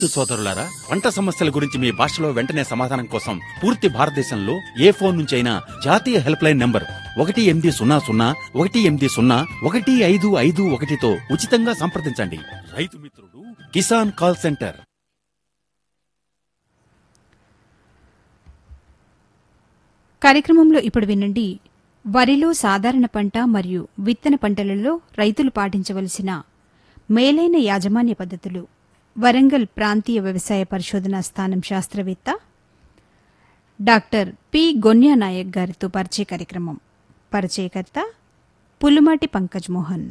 సోదరులారా పంట సమస్యల గురించి మీ భాషలో వెంటనే సమాధానం కోసం పూర్తి భారతదేశంలో ఏ ఫోన్ నుంచైనా జాతీయ హెల్ప్ లైన్ నంబర్ ఒకటి ఎనిమిది సున్నా సున్నా ఒకటి ఎనిమిది సున్నా ఒకటి ఐదు ఐదు ఒకటితో ఉచితంగా సంప్రదించండి రైతు మిత్రుడు కిసాన్ కాల్ సెంటర్ కార్యక్రమంలో ఇప్పుడు వినండి వరిలో సాధారణ పంట మరియు విత్తన పంటలలో రైతులు పాటించవలసిన మేలైన యాజమాన్య పద్ధతులు వరంగల్ ప్రాంతీయ వ్యవసాయ పరిశోధనా స్థానం శాస్త్రవేత్త డాక్టర్ పి గొన్యా నాయక్ గారితో పరిచయ కార్యక్రమం పరిచయకర్త పులుమాటి పంకజ్ మోహన్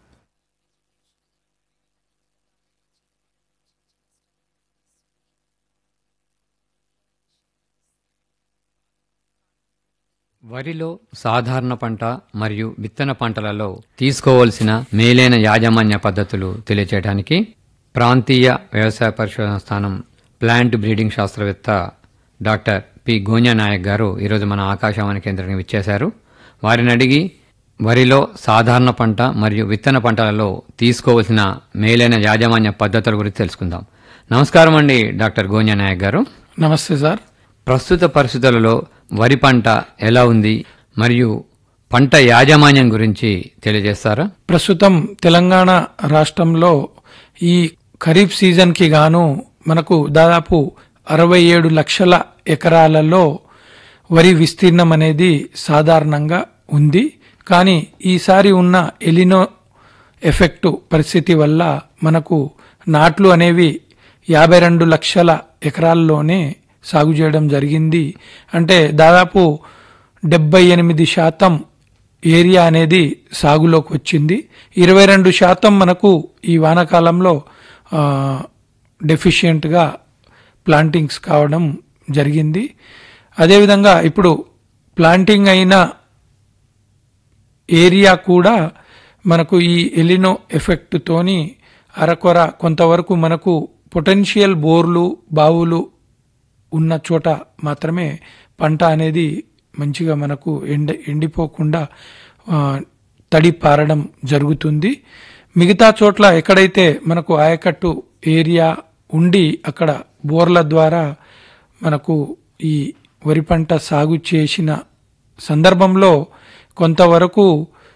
వరిలో సాధారణ పంట మరియు విత్తన పంటలలో తీసుకోవలసిన మేలైన యాజమాన్య పద్ధతులు తెలియచేయడానికి ప్రాంతీయ వ్యవసాయ పరిశోధన స్థానం ప్లాంట్ బ్రీడింగ్ శాస్త్రవేత్త డాక్టర్ పి గోన్యా నాయక్ గారు ఈరోజు మన ఆకాశవాణి కేంద్రానికి విచ్చేశారు వారిని అడిగి వరిలో సాధారణ పంట మరియు విత్తన పంటలలో తీసుకోవలసిన మేలైన యాజమాన్య పద్ధతుల గురించి తెలుసుకుందాం నమస్కారం అండి డాక్టర్ గోన్యా నాయక్ గారు నమస్తే సార్ ప్రస్తుత పరిస్థితులలో వరి పంట ఎలా ఉంది మరియు పంట యాజమాన్యం గురించి తెలియజేస్తారా ప్రస్తుతం తెలంగాణ రాష్ట్రంలో ఈ ఖరీఫ్ సీజన్కి గాను మనకు దాదాపు అరవై ఏడు లక్షల ఎకరాలలో వరి విస్తీర్ణం అనేది సాధారణంగా ఉంది కానీ ఈసారి ఉన్న ఎలినో ఎఫెక్టు పరిస్థితి వల్ల మనకు నాట్లు అనేవి యాభై రెండు లక్షల ఎకరాల్లోనే సాగు చేయడం జరిగింది అంటే దాదాపు డెబ్బై ఎనిమిది శాతం ఏరియా అనేది సాగులోకి వచ్చింది ఇరవై రెండు శాతం మనకు ఈ వానాకాలంలో ఆ, డెఫిషియెంట్గా ప్లాంటింగ్స్ కావడం జరిగింది అదేవిధంగా ఇప్పుడు ప్లాంటింగ్ అయిన ఏరియా కూడా మనకు ఈ ఎలినో ఎఫెక్ట్ తోని అరకొర కొంతవరకు మనకు పొటెన్షియల్ బోర్లు బావులు ఉన్న చోట మాత్రమే పంట అనేది మంచిగా మనకు ఎండ ఎండిపోకుండా ఆ, తడి పారడం జరుగుతుంది మిగతా చోట్ల ఎక్కడైతే మనకు ఆయకట్టు ఏరియా ఉండి అక్కడ బోర్ల ద్వారా మనకు ఈ వరి పంట సాగు చేసిన సందర్భంలో కొంతవరకు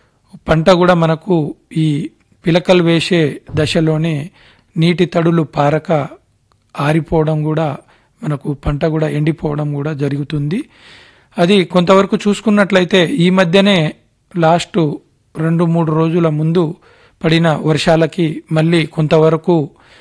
పంట కూడా మనకు ఈ పిలకలు వేసే దశలోనే నీటి తడులు పారక ఆరిపోవడం కూడా మనకు పంట కూడా ఎండిపోవడం కూడా జరుగుతుంది అది కొంతవరకు చూసుకున్నట్లయితే ఈ మధ్యనే లాస్ట్ రెండు మూడు రోజుల ముందు పడిన వర్షాలకి మళ్ళీ కొంతవరకు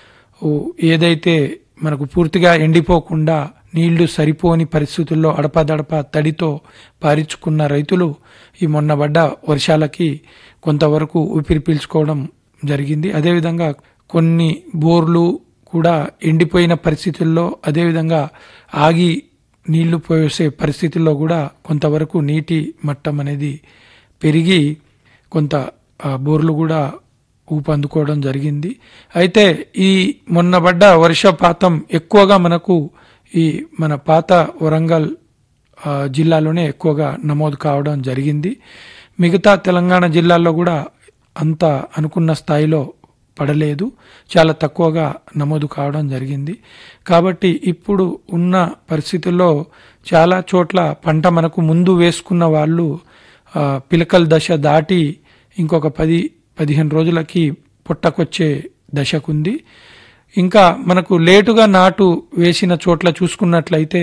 ఓ ఏదైతే మనకు పూర్తిగా ఎండిపోకుండా నీళ్లు సరిపోని పరిస్థితుల్లో అడపదడప తడితో పారించుకున్న రైతులు ఈ మొన్న పడ్డ వర్షాలకి కొంతవరకు ఊపిరి పీల్చుకోవడం జరిగింది అదేవిధంగా కొన్ని బోర్లు కూడా ఎండిపోయిన పరిస్థితుల్లో అదేవిధంగా ఆగి నీళ్లు పోసే పరిస్థితుల్లో కూడా కొంతవరకు నీటి మట్టం అనేది పెరిగి కొంత ఆ, బోర్లు కూడా ఊపందుకోవడం జరిగింది అయితే ఈ మొన్న పడ్డ వర్షపాతం ఎక్కువగా మనకు ఈ మన పాత వరంగల్ ఆ, జిల్లాలోనే ఎక్కువగా నమోదు కావడం జరిగింది మిగతా తెలంగాణ జిల్లాల్లో కూడా అంత అనుకున్న స్థాయిలో పడలేదు చాలా తక్కువగా నమోదు కావడం జరిగింది కాబట్టి ఇప్పుడు ఉన్న పరిస్థితుల్లో చాలా చోట్ల పంట మనకు ముందు వేసుకున్న వాళ్ళు ఆ, పిలకల దశ దాటి ఇంకొక పది పదిహేను రోజులకి పుట్టకొచ్చే దశకుంది ఇంకా మనకు లేటుగా నాటు వేసిన చోట్ల చూసుకున్నట్లయితే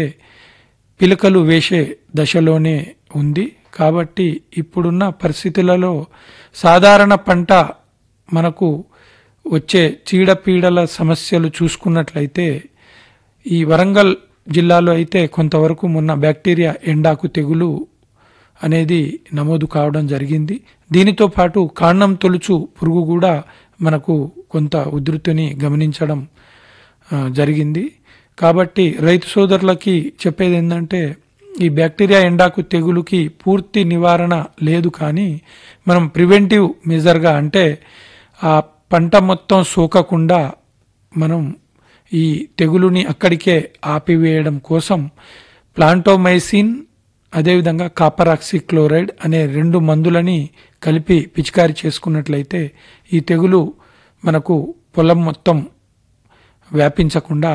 పిలకలు వేసే దశలోనే ఉంది కాబట్టి ఇప్పుడున్న పరిస్థితులలో సాధారణ పంట మనకు వచ్చే చీడపీడల సమస్యలు చూసుకున్నట్లయితే ఈ వరంగల్ జిల్లాలో అయితే కొంతవరకు మొన్న బ్యాక్టీరియా ఎండాకు తెగులు అనేది నమోదు కావడం జరిగింది దీనితో పాటు కాండం తొలుచు పురుగు కూడా మనకు కొంత ఉధృతిని గమనించడం ఆ, జరిగింది కాబట్టి రైతు సోదరులకి చెప్పేది ఏంటంటే ఈ బ్యాక్టీరియా ఎండాకు తెగులుకి పూర్తి నివారణ లేదు కానీ మనం ప్రివెంటివ్ మెజర్గా అంటే ఆ పంట మొత్తం సోకకుండా మనం ఈ తెగులుని అక్కడికే ఆపివేయడం కోసం ప్లాంటోమైసిన్ అదేవిధంగా కాపరాక్సి క్లోరైడ్ అనే రెండు మందులని కలిపి పిచికారి చేసుకున్నట్లయితే ఈ తెగులు మనకు పొలం మొత్తం వ్యాపించకుండా